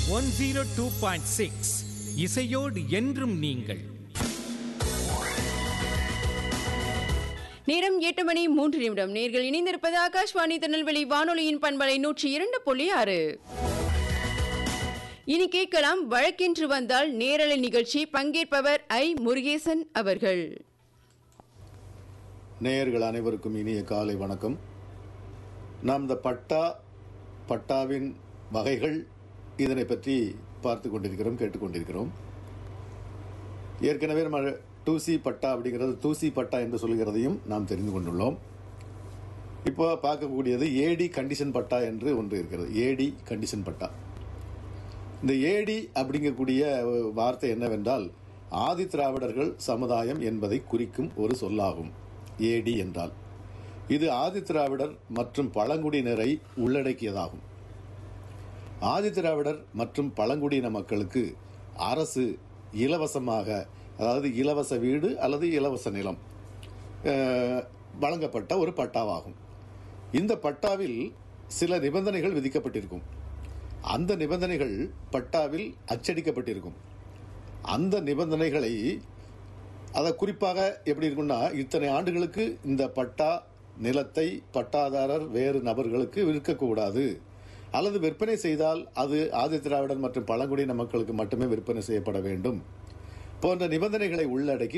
one zero two point six இசையோடு என்றும் நீங்கள் நேரம் எட்டு மணி மூன்று நிமிடம் நேர்கள் இணைந்திருப்பது ஆகாஷ்வாணி திருநெல்வேலி வானொலியின் பண்பலை நூற்றி இரண்டு புள்ளி ஆறு இனி கேட்கலாம் வழக்கென்று வந்தால் நேரலை நிகழ்ச்சி பங்கேற்பவர் ஐ முருகேசன் அவர்கள் நேயர்கள் அனைவருக்கும் இனிய காலை வணக்கம் நாம் இந்த பட்டா பட்டாவின் வகைகள் இதனை பற்றி பார்த்து கொண்டிருக்கிறோம் கேட்டுக்கொண்டிருக்கிறோம் ஏற்கனவே நம்ம டூசி பட்டா அப்படிங்கிறது தூசி பட்டா என்று சொல்கிறதையும் நாம் தெரிந்து கொண்டுள்ளோம் இப்போ பார்க்கக்கூடியது ஏடி கண்டிஷன் பட்டா என்று ஒன்று இருக்கிறது ஏடி கண்டிஷன் பட்டா இந்த ஏடி அப்படிங்கக்கூடிய வார்த்தை என்னவென்றால் ஆதி திராவிடர்கள் சமுதாயம் என்பதை குறிக்கும் ஒரு சொல்லாகும் ஏடி என்றால் இது ஆதி திராவிடர் மற்றும் பழங்குடியினரை உள்ளடக்கியதாகும் ஆதி திராவிடர் மற்றும் பழங்குடியின மக்களுக்கு அரசு இலவசமாக அதாவது இலவச வீடு அல்லது இலவச நிலம் அஹ், வழங்கப்பட்ட ஒரு பட்டாவாகும் இந்த பட்டாவில் சில நிபந்தனைகள் விதிக்கப்பட்டிருக்கும் அந்த நிபந்தனைகள் பட்டாவில் அச்சடிக்கப்பட்டிருக்கும் அந்த நிபந்தனைகளை அதை குறிப்பாக எப்படி இருக்கும்னா இத்தனை ஆண்டுகளுக்கு இந்த பட்டா நிலத்தை பட்டாதாரர் வேறு நபர்களுக்கு விற்கக்கூடாது அல்லது விற்பனை செய்தால் அது ஆதி திராவிடர் மற்றும் பழங்குடியின மக்களுக்கு மட்டுமே விற்பனை செய்யப்பட வேண்டும் போன்ற நிபந்தனைகளை உள்ளடக்கி